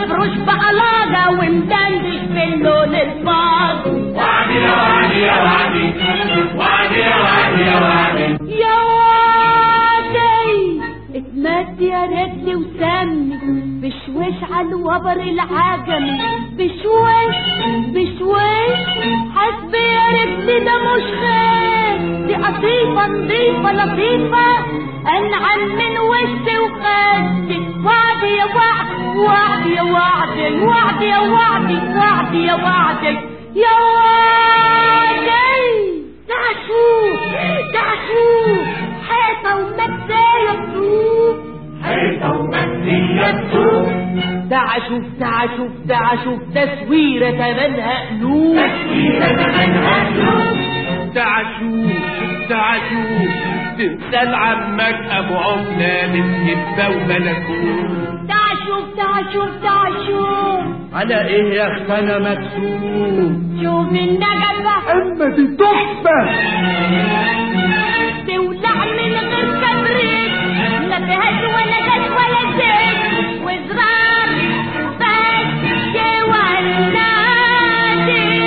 مفروش بقلاجة ومدندش باللون الفاضي وعدي يا وعدي يا وعدي وعدي يا وعدي يا وعدي يا وادي اتمد يا رجلي وسمي بشويش على الوبر العجمي بشويش بشويش حسبي يا رجلي ده مش خير دي قطيفة نظيفة لطيفة انعم من وشي وخدي وعدي يا وعدي وعدي يا وعدي وعدي يا وعدي وعدي يا وعدي يا وعدي تعال شوف تعال شوف حيطة ومكسية بسوق حيطة ومسية السوق تعال شوف تعال شوف تعال شوف تسويرة تمنها قلوب تسويرة زمنها قلوب تعال شوف تعال شوف تمثال عمك ابو عملة بالهبة وملكوت تعال شوف تعال شوف تعال شوف على ايه يا اخت انا مكسوف شوف النجفة اما دي تحفة تولع من غير كبريت ما فيهاش ولا جاز ولا زيت وزرار بس يولعتي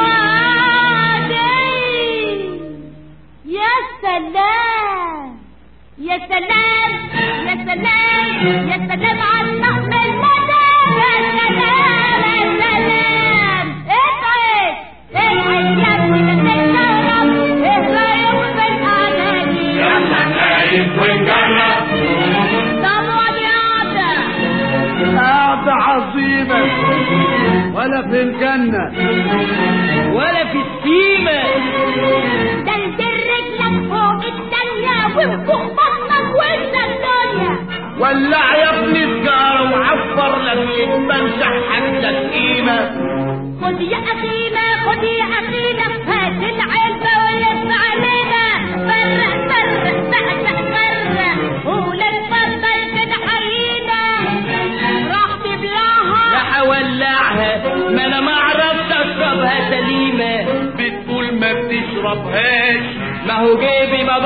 يا سلام يا سلام يا سلام يا سلام على الطقم المدام يا سلام يا سلام ابعد ابعد يا ابني ده تتكهرب اهرب في الاغاني يلا نايم ونجرب طبعا يا عبد قعدة عظيمة ولا في الجنة ولا في السيمة دلدل رجلك فوق الدنيا وفوق بطنك وانت الدنيا ولع يا ابني سجارة وعفر لك يبقى نشحت لك قيمة خد يا أخينا خد يا أخينا هات العلبة ولف علينا فرق فرق فرق فرق قول اتفضل كده حيينا راح يا تبلعها حولعها ما انا ما اعرفش اشربها سليمة بتقول ما بتشربهاش ما هو جيبي ما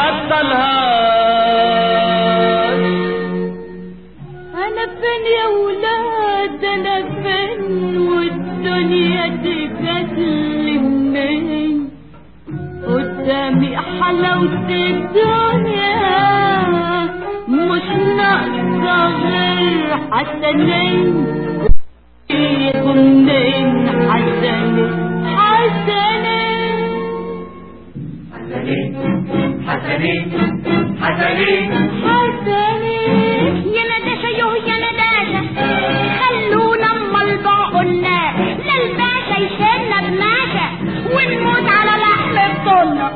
بطلهاش أنا فين يا ولاد أنا فين والدنيا تكلمني قدامي حلاوة الدنيا مش ناقصة غير حسنين يكونين حسنين حسنين حسنين حسنين حسنين حسنين يا نداشة يوه يا نداشة خلونا اما البقنا لا الباشا يشيلنا بماشا ونموت على لحم الضنة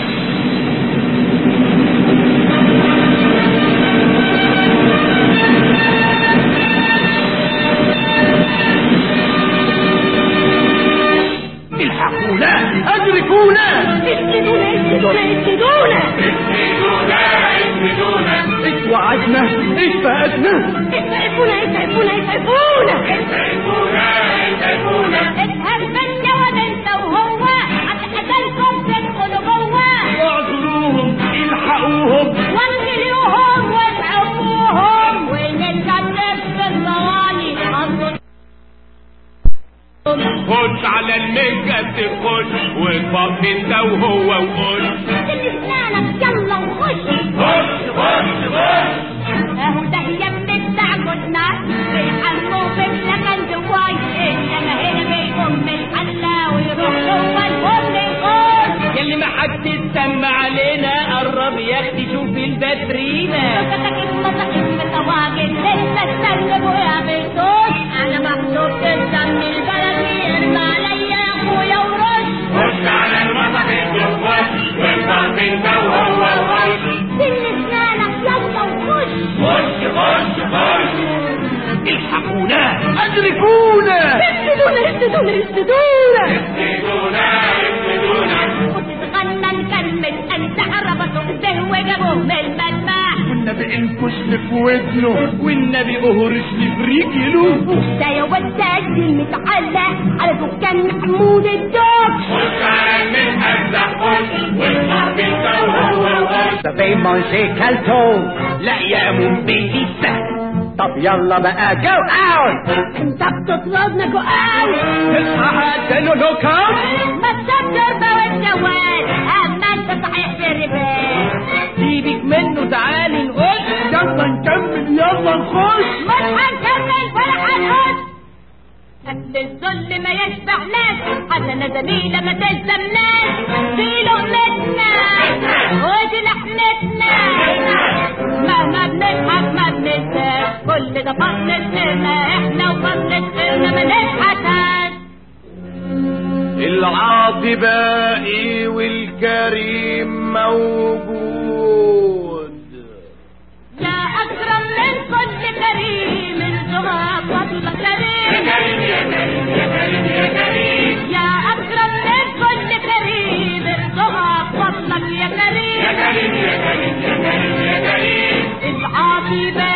الحقونا ادركونا اسندونا اسندونا اسندونا اسندونا اسندونا اتوعدنا اتفقدنا اسعفونا اسعفونا اسعفونا اسندونا اسندونا اتهبلنا ولا انت وهو هتقتلكم تدخلوا جوه اعذروهم الحقوهم وانزلوهم واسعفوهم ونتكلم في المواني خش على الميكا تخش واتفضل انت وهو وقول سن اسنانك يلا وخش خش خش خش اهو ده هي بتاع جودنا بيحموا في السكن دواي انما هنا بيقوم الحلا ويروح جوه الفرن يخش يلي ما حد تسمع علينا قرب يا اختي شوف الباترينا سكتك اسمتك اسم تواجد لسه استنى ويا بيتوش انا محسوب تسمى البلد يرمى عليا يا اخويا ورش خش على الوسط الدخول واتفضل انت وهو وخش سن اسنانك يلا وخش خش خش خش الحقونا ادركونا اسندونا اسندونا اسندونا اسندونا اسندونا وتتغنى نكمل انت عربته به وجابوه من المدمع والنبي انكشف في ودنه والنبي مهرش في رجله ده يا ود المتعلق على دكان محمود الدوب خش على المنهج خش واتفضل انت وهو وخش Ça fait manger calton لا يا ممبيسة طب يلا بقى جو اوت انت بتطردنا جوال قعدت له لو كام ما تسكر بقى الجوال اما انت صحيح في الربال سيبك منه تعالي نقول يلا نكمل يلا نخش مش هنكمل ولا هنقص أكل الذل ما يشبعناش حسنة جميلة ما تلزمناش دي لقمتنا ودي لحمتنا مهما بنضحك ما بننساش كل ده فضل خيرنا احنا وفضل خيرنا ما نضحكش العاطي باقي والكريم موجود يا أكرم من كل كريم ارجوها فضل كريم يا أكرم من كل كريم ارجوها فضلك يا كريم العاطي باقي